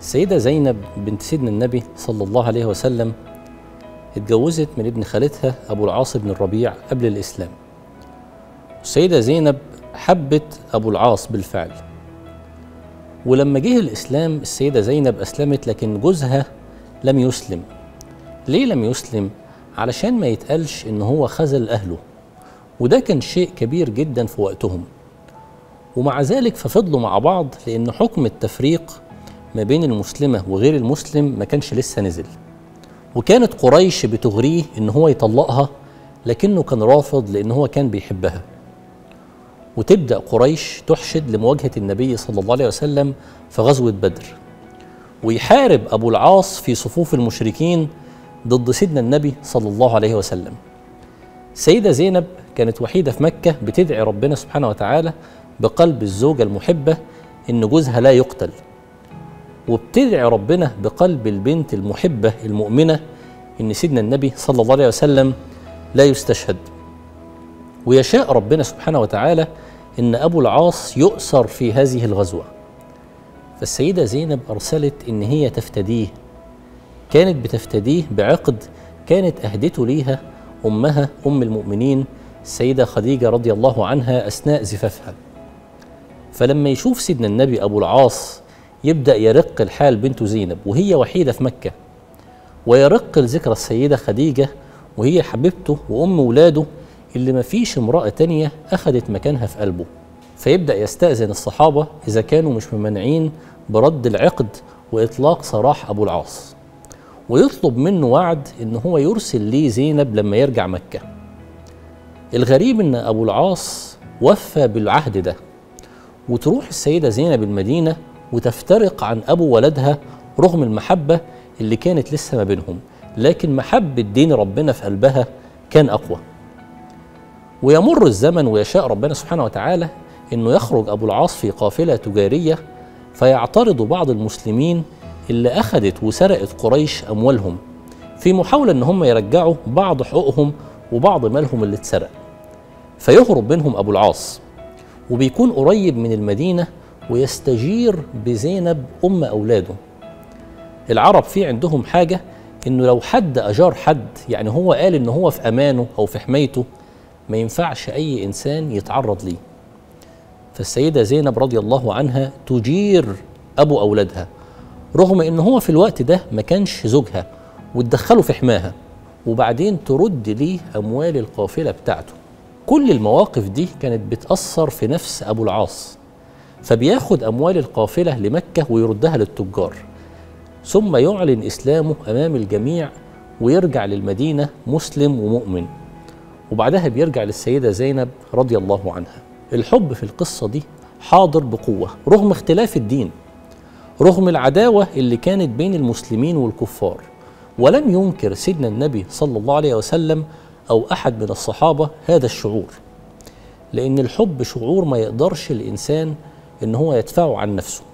السيدة زينب بنت سيدنا النبي صلى الله عليه وسلم اتجوزت من ابن خالتها أبو العاص بن الربيع قبل الإسلام السيدة زينب حبت أبو العاص بالفعل ولما جه الإسلام السيدة زينب أسلمت لكن جوزها لم يسلم ليه لم يسلم؟ علشان ما يتقالش إن هو خذل أهله وده كان شيء كبير جدا في وقتهم ومع ذلك ففضلوا مع بعض لأن حكم التفريق ما بين المسلمة وغير المسلم ما كانش لسه نزل وكانت قريش بتغريه إن هو يطلقها لكنه كان رافض لأن هو كان بيحبها وتبدأ قريش تحشد لمواجهة النبي صلى الله عليه وسلم في غزوة بدر ويحارب أبو العاص في صفوف المشركين ضد سيدنا النبي صلى الله عليه وسلم سيدة زينب كانت وحيدة في مكة بتدعي ربنا سبحانه وتعالى بقلب الزوجة المحبة إن جوزها لا يقتل وبتدعي ربنا بقلب البنت المحبة المؤمنة إن سيدنا النبي صلى الله عليه وسلم لا يستشهد ويشاء ربنا سبحانه وتعالى إن أبو العاص يؤسر في هذه الغزوة فالسيدة زينب أرسلت إن هي تفتديه كانت بتفتديه بعقد كانت أهدته ليها أمها أم المؤمنين السيدة خديجة رضي الله عنها أثناء زفافها فلما يشوف سيدنا النبي أبو العاص يبدأ يرق الحال بنته زينب وهي وحيدة في مكة ويرق الذكرى السيدة خديجة وهي حبيبته وأم ولاده اللي ما فيش امرأة تانية أخذت مكانها في قلبه فيبدأ يستأذن الصحابة إذا كانوا مش ممانعين برد العقد وإطلاق سراح أبو العاص ويطلب منه وعد إن هو يرسل ليه زينب لما يرجع مكة الغريب إن أبو العاص وفى بالعهد ده وتروح السيدة زينب المدينة وتفترق عن أبو ولدها رغم المحبة اللي كانت لسه ما بينهم لكن محبة دين ربنا في قلبها كان أقوى ويمر الزمن ويشاء ربنا سبحانه وتعالى انه يخرج ابو العاص في قافله تجاريه فيعترض بعض المسلمين اللي اخذت وسرقت قريش اموالهم في محاوله ان هم يرجعوا بعض حقوقهم وبعض مالهم اللي اتسرق فيهرب منهم ابو العاص وبيكون قريب من المدينه ويستجير بزينب ام اولاده العرب في عندهم حاجه انه لو حد اجار حد يعني هو قال ان هو في امانه او في حمايته ما ينفعش أي إنسان يتعرض ليه فالسيدة زينب رضي الله عنها تجير أبو أولادها رغم إن هو في الوقت ده ما كانش زوجها وتدخله في حماها وبعدين ترد ليه أموال القافلة بتاعته كل المواقف دي كانت بتأثر في نفس أبو العاص فبياخد أموال القافلة لمكة ويردها للتجار ثم يعلن إسلامه أمام الجميع ويرجع للمدينة مسلم ومؤمن وبعدها بيرجع للسيدة زينب رضي الله عنها الحب في القصة دي حاضر بقوة رغم اختلاف الدين رغم العداوة اللي كانت بين المسلمين والكفار ولم ينكر سيدنا النبي صلى الله عليه وسلم أو أحد من الصحابة هذا الشعور لأن الحب شعور ما يقدرش الإنسان إن هو يدفعه عن نفسه